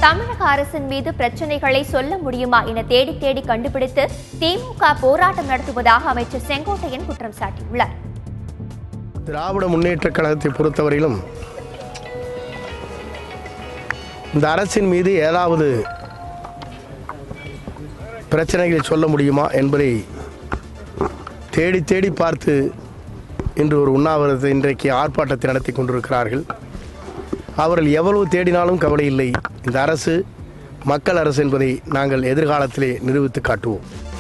தமிழக அரசின் மீது பிரச்சனைகளை சொல்ல முடியுமா என தேடி தேடி கண்டுபிடித்து திமுக போராட்டம் நடத்துவதாக அமைச்சர் செங்கோட்டையன் குற்றம் சாட்டியுள்ளார் திராவிட முன்னேற்றக் கழகத்தை பொறுத்தவரையிலும் இந்த அரசின் மீது ஏதாவது பிரச்சனைகளை சொல்ல முடியுமா என்பதை தேடி தேடி பார்த்து இன்று ஒரு உண்ணாவிரதத்தை இன்றைக்கு ஆர்ப்பாட்டத்தை நடத்தி கொண்டிருக்கிறார்கள் அவர்கள் எவ்வளவு தேடினாலும் கவலை இல்லை இந்த அரசு மக்கள் அரசு என்பதை நாங்கள் எதிர்காலத்திலே நிரூபித்து காட்டுவோம்